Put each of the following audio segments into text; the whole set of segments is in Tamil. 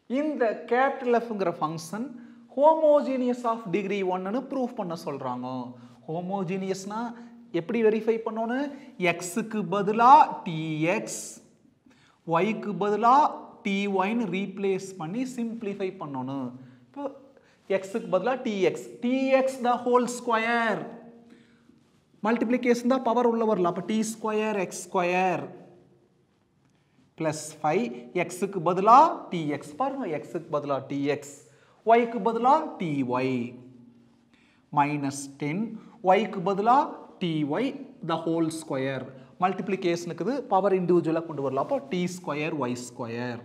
இந்த கேபிட்டல் எஃப்ங்கிற ஃபங்க்ஷன் ஹோமோஜீனியஸ் ஆஃப் டிகிரி ஒன்னு ப்ரூவ் பண்ண சொல்கிறாங்க ஹோமோஜீனியஸ்னா எப்படி வெரிஃபை பண்ணணும் எக்ஸுக்கு பதிலாக டிஎக்ஸ் ஒய்க்கு பதிலாக டிஒய்னு ரீப்ளேஸ் பண்ணி சிம்பிளிஃபை பண்ணணும் இப்போ எக்ஸுக்கு பதிலாக dx dx the whole square multiplication தான் பவர் உள்ள வரல அப்போ t square x square plus five எக்ஸுக்கு பதிலாக டிஎக்ஸ் பாருங்க எக்ஸுக்கு பதிலாக டிஎக்ஸ் ஒய்க்கு பதிலாக டிஒய் மைனஸ் டென் ஒய்க்கு பதிலாக டிஒய் த ஹோல் ஸ்கொயர் மல்டிப்ளிகேஷனுக்கு பவர் இண்டிவிஜுவலாக கொண்டு வரலாம் அப்போ t square y square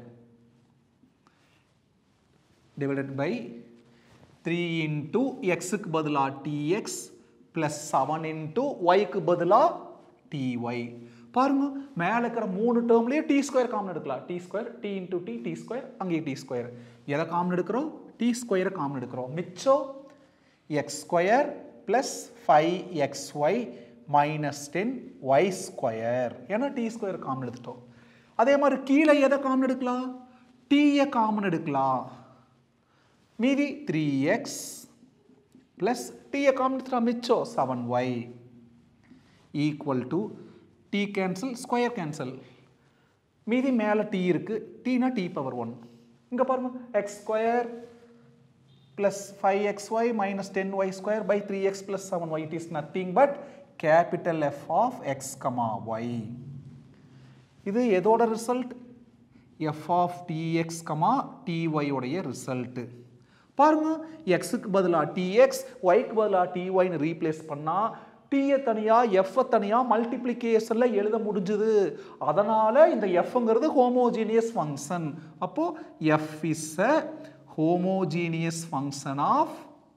divided by three into எக்ஸுக்கு பதிலாக டிஎக்ஸ் ப்ளஸ் செவன் இன்ட்டு ஒய்க்கு பதிலாக டிஒய் பாருங்க மேலே இருக்கிற மூணு டேர்ம்லேயே டி ஸ்கொயர் காமன் எடுக்கலாம் t square t into t t square அங்கேயே டி ஸ்கொயர் எதை காமன் எடுக்கிறோம் டி ஸ்கொயரை காமன் எடுக்கிறோம் மிச்சம் x square plus five x y minus ten y square ஏன்னா டி ஸ்கொயர் காமன் எடுத்துட்டோம் அதே மாதிரி கீழே எதை காமன் எடுக்கலாம் டீயை காமன் எடுக்கலாம் மீதி த்ரீ எக்ஸ் ப்ளஸ் டீயை காமன் எடுத்துட்டா மிச்சம் seven y equal to t cancel square cancel மீதி மேலே டி இருக்குது டீனா டி பவர் ஒன் இங்கே பாருங்க x square plus five x y minus ten y square by three x plus seven y it is nothing but capital f of x comma y இது எதோட result f of dx comma டிஒய்யோடைய ரிசல்ட்டு பாருங்க எக்ஸுக்கு பதிலாக டிஎக்ஸ் ஒய்க்கு பதிலாக டிஒய்னு ரீப்ளேஸ் பண்ணால் டீயை தனியாக எஃப்ஐ தனியாக மல்டிப்ளிகேஷனில் எழுத முடிஞ்சுது அதனால் இந்த எஃப்ங்கிறது ஹோமோஜீனியஸ் ஃபங்க்ஷன் அப்போது f is a homogeneous function of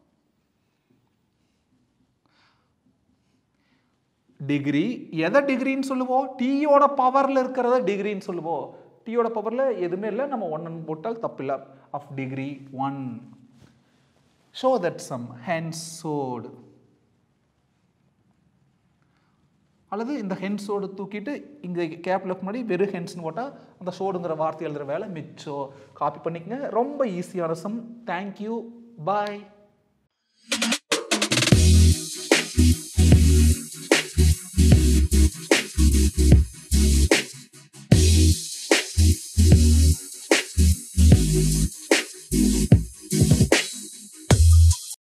degree எதை டிகிரின்னு சொல்லுவோம் டீயோட பவரில் இருக்கிறத டிகிரின்னு சொல்லுவோம் டீயோட பவரில் எதுவுமே இல்லை நம்ம ஒன் போட்டால் தப்பில்லை of degree one show that sum ஹென்சோடு அல்லது இந்த ஹென்ஸோடு தூக்கிட்டு இங்கே கேப்பில் முன்னாடி வெறும் ஹென்ஸ்னு போட்டால் அந்த ஷோடுங்கிற வார்த்தை எழுதுகிற வேலை மிச்சம் காப்பி பண்ணிக்கங்க ரொம்ப ஈஸியான சம் தேங்க்யூ பாய்